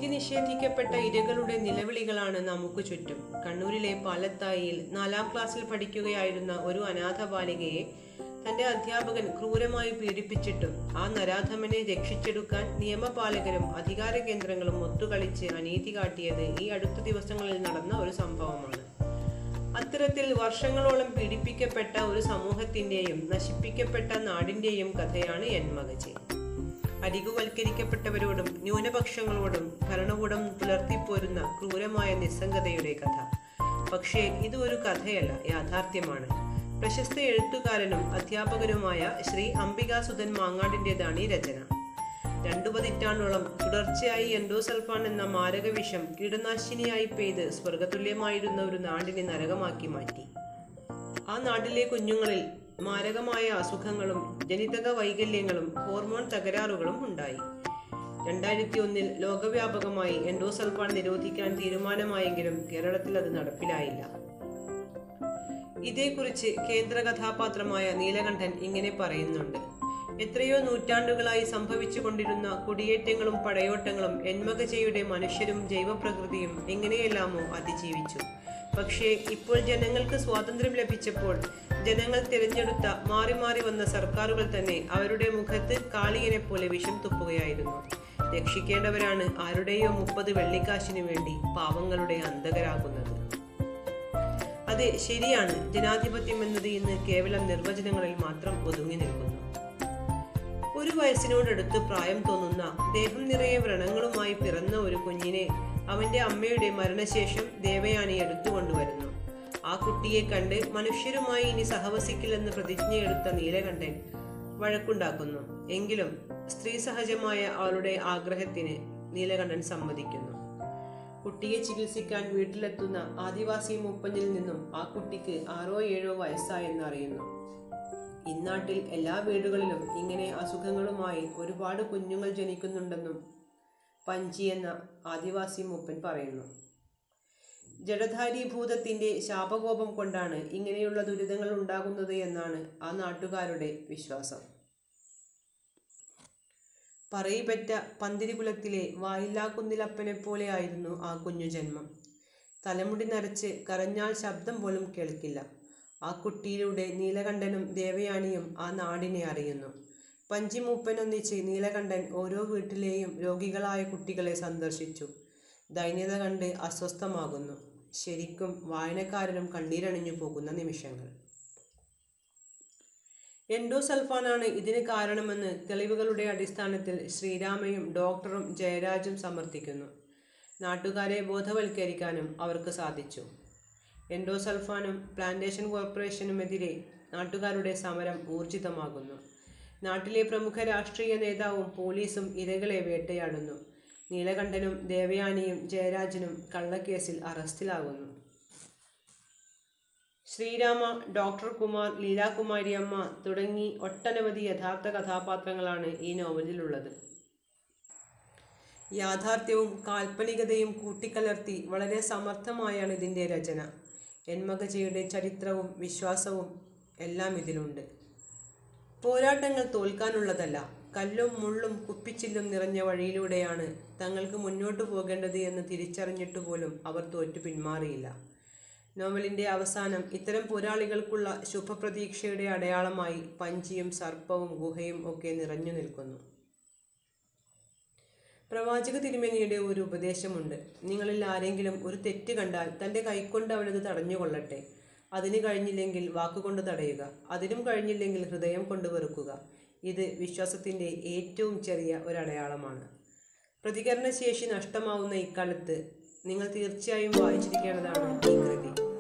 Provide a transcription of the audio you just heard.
നീതി നിഷേധിക്കപ്പെട്ട ഇരകളുടെ നിലവിളികളാണ് നമുക്ക് ചുറ്റും കണ്ണൂരിലെ പാലത്തായിയിൽ നാലാം ക്ലാസ്സിൽ പഠിക്കുകയായിരുന്ന ഒരു അനാഥ ബാലികയെ തന്റെ അധ്യാപകൻ ക്രൂരമായി പീഡിപ്പിച്ചിട്ടും ആ നരാധമനെ രക്ഷിച്ചെടുക്കാൻ നിയമപാലകരും അധികാര കേന്ദ്രങ്ങളും ഒത്തുകളിച്ച് അനീതി കാട്ടിയത് ഈ അടുത്ത ദിവസങ്ങളിൽ നടന്ന ഒരു സംഭവമാണ് അത്തരത്തിൽ വർഷങ്ങളോളം പീഡിപ്പിക്കപ്പെട്ട ഒരു സമൂഹത്തിന്റെയും നശിപ്പിക്കപ്പെട്ട നാടിന്റെയും കഥയാണ് എൻമകജെ അരികുവൽക്കരിക്കപ്പെട്ടവരോടും ന്യൂനപക്ഷങ്ങളോടും ഭരണകൂടം പുലർത്തിപ്പോരുന്ന ക്രൂരമായ നിസ്സംഗതയുടെ കഥ പക്ഷേ ഇത് ഒരു കഥയല്ല യാഥാർത്ഥ്യമാണ് പ്രശസ്ത എഴുത്തുകാരനും അധ്യാപകനുമായ ശ്രീ അംബികാസുധൻ മാങ്ങാടിൻ്റെതാണ് ഈ രചന രണ്ടു പതിറ്റാണ്ടോളം തുടർച്ചയായി എൻഡോസൾഫാൻ എന്ന മാരകവിഷം കീടനാശിനിയായി പെയ്ത് സ്വർഗതുല്യമായിരുന്ന ഒരു നാടിനെ നരകമാക്കി മാറ്റി ആ നാട്ടിലെ കുഞ്ഞുങ്ങളിൽ മാരകമായ അസുഖങ്ങളും ജനിതക വൈകല്യങ്ങളും ഹോർമോൺ തകരാറുകളും ഉണ്ടായി രണ്ടായിരത്തി ഒന്നിൽ ലോകവ്യാപകമായി എൻഡോസൾഫാൻ നിരോധിക്കാൻ തീരുമാനമായെങ്കിലും കേരളത്തിൽ അത് നടപ്പിലായില്ല ഇതേക്കുറിച്ച് കേന്ദ്ര കഥാപാത്രമായ നീലകണ്ഠൻ ഇങ്ങനെ പറയുന്നുണ്ട് എത്രയോ നൂറ്റാണ്ടുകളായി സംഭവിച്ചു കൊണ്ടിരുന്ന കുടിയേറ്റങ്ങളും പടയോട്ടങ്ങളും എന്മകജയുടെ മനുഷ്യരും ജൈവപ്രകൃതിയും എങ്ങനെയെല്ലാമോ അതിജീവിച്ചു പക്ഷേ ഇപ്പോൾ ജനങ്ങൾക്ക് സ്വാതന്ത്ര്യം ലഭിച്ചപ്പോൾ ജനങ്ങൾ തിരഞ്ഞെടുത്ത മാറി മാറി വന്ന സർക്കാരുകൾ തന്നെ അവരുടെ മുഖത്ത് കാളിയനെ പോലെ വിഷം തുപ്പുകയായിരുന്നു രക്ഷിക്കേണ്ടവരാണ് ആരുടെയോ മുപ്പത് വെള്ളിക്കാശിനു വേണ്ടി പാവങ്ങളുടെ അന്തകരാകുന്നത് അതെ ശരിയാണ് ജനാധിപത്യം എന്നത് ഇന്ന് കേവലം നിർവചനങ്ങളിൽ മാത്രം ഒതുങ്ങി നിൽക്കുന്നു ഒരു വയസ്സിനോടടുത്ത് പ്രായം തോന്നുന്ന ദേഹം നിറയെ വ്രണങ്ങളുമായി പിറന്ന ഒരു കുഞ്ഞിനെ അവന്റെ അമ്മയുടെ മരണശേഷം ദേവയാനി എടുത്തുകൊണ്ടുവരുന്നു ആ കുട്ടിയെ കണ്ട് മനുഷ്യരുമായി ഇനി സഹവസിക്കില്ലെന്ന് പ്രതിജ്ഞയെടുത്ത നീലകണ്ഠൻ വഴക്കുണ്ടാക്കുന്നു എങ്കിലും സ്ത്രീ സഹജമായ അവളുടെ ആഗ്രഹത്തിന് നീലകണ്ഠൻ സമ്മതിക്കുന്നു കുട്ടിയെ ചികിത്സിക്കാൻ വീട്ടിലെത്തുന്ന ആദിവാസി മൂപ്പനിൽ നിന്നും ആ കുട്ടിക്ക് ആറോ ഏഴോ വയസ്സായെന്ന് അറിയുന്നു ഇന്നാട്ടിൽ എല്ലാ വീടുകളിലും ഇങ്ങനെ അസുഖങ്ങളുമായി ഒരുപാട് കുഞ്ഞുങ്ങൾ ജനിക്കുന്നുണ്ടെന്നും പഞ്ചി എന്ന ആദിവാസി മൂപ്പൻ പറയുന്നു ജഡധാരീഭൂതത്തിന്റെ ശാപകോപം കൊണ്ടാണ് ഇങ്ങനെയുള്ള ദുരിതങ്ങൾ ഉണ്ടാകുന്നത് എന്നാണ് ആ നാട്ടുകാരുടെ വിശ്വാസം പറയിപ്പറ്റ പന്തിരികുലത്തിലെ വായില്ലാക്കുന്നിലപ്പനെ പോലെയായിരുന്നു ആ കുഞ്ഞു ജന്മം തലമുടി നരച്ച് കരഞ്ഞാൽ ശബ്ദം പോലും കേൾക്കില്ല ആ കുട്ടിയിലൂടെ നീലകണ്ഠനും ദേവയാനിയും ആ നാടിനെ അറിയുന്നു പഞ്ചിമൂപ്പൻ ഒന്നിച്ച് നീലകണ്ഠൻ ഓരോ വീട്ടിലെയും രോഗികളായ കുട്ടികളെ സന്ദർശിച്ചു ദൈന്യത കണ്ട് അസ്വസ്ഥമാകുന്നു ശരിക്കും വായനക്കാരനും കണ്ണീരണിഞ്ഞു പോകുന്ന നിമിഷങ്ങൾ എൻഡോസൾഫാനാണ് ഇതിന് കാരണമെന്ന് തെളിവുകളുടെ അടിസ്ഥാനത്തിൽ ശ്രീരാമയും ഡോക്ടറും ജയരാജും സമർത്ഥിക്കുന്നു നാട്ടുകാരെ ബോധവൽക്കരിക്കാനും അവർക്ക് സാധിച്ചു എൻഡോസൾഫാനും പ്ലാന്റേഷൻ കോർപ്പറേഷനുമെതിരെ നാട്ടുകാരുടെ സമരം ഊർജിതമാകുന്നു നാട്ടിലെ പ്രമുഖ രാഷ്ട്രീയ നേതാവും പോലീസും ഇരകളെ വേട്ടയാടുന്നു നീലകണ്ഠനും ദേവയാനിയും ജയരാജനും കള്ളക്കേസിൽ അറസ്റ്റിലാകുന്നു ശ്രീരാമ ഡോക്ടർ കുമാർ ലീലാകുമാരി അമ്മ തുടങ്ങി ഒട്ടനവധി യഥാർത്ഥ കഥാപാത്രങ്ങളാണ് ഈ നോവലിലുള്ളത് യാഥാർത്ഥ്യവും കാൽപ്പനികതയും കൂട്ടിക്കലർത്തി വളരെ സമർത്ഥമായാണ് ഇതിൻ്റെ രചന എന്മകജയുടെ ചരിത്രവും വിശ്വാസവും എല്ലാം ഇതിലുണ്ട് പോരാട്ടങ്ങൾ തോൽക്കാനുള്ളതല്ല കല്ലും മുള്ളും കുപ്പിച്ചില്ലും നിറഞ്ഞ വഴിയിലൂടെയാണ് തങ്ങൾക്ക് മുന്നോട്ടു പോകേണ്ടത് എന്ന് തിരിച്ചറിഞ്ഞിട്ട് പോലും അവർ തോറ്റു പിന്മാറിയില്ല നോവലിൻ്റെ അവസാനം ഇത്തരം പോരാളികൾക്കുള്ള ശുഭപ്രതീക്ഷയുടെ അടയാളമായി പഞ്ചിയും സർപ്പവും ഗുഹയും ഒക്കെ നിറഞ്ഞു നിൽക്കുന്നു പ്രവാചക തിരുമേനിയുടെ ഒരു ഉപദേശമുണ്ട് നിങ്ങളിൽ ആരെങ്കിലും ഒരു തെറ്റ് കണ്ടാൽ തൻ്റെ കൈക്കൊണ്ട് അവനത് തടഞ്ഞുകൊള്ളട്ടെ അതിന് കഴിഞ്ഞില്ലെങ്കിൽ വാക്കുകൊണ്ട് തടയുക അതിനും കഴിഞ്ഞില്ലെങ്കിൽ ഹൃദയം കൊണ്ട് വെറുക്കുക ഇത് വിശ്വാസത്തിൻ്റെ ഏറ്റവും ചെറിയ ഒരടയാളമാണ് പ്രതികരണശേഷി നഷ്ടമാവുന്ന ഇക്കാലത്ത് നിങ്ങൾ തീർച്ചയായും വായിച്ചിരിക്കേണ്ടതാണ് ഈ കൃതി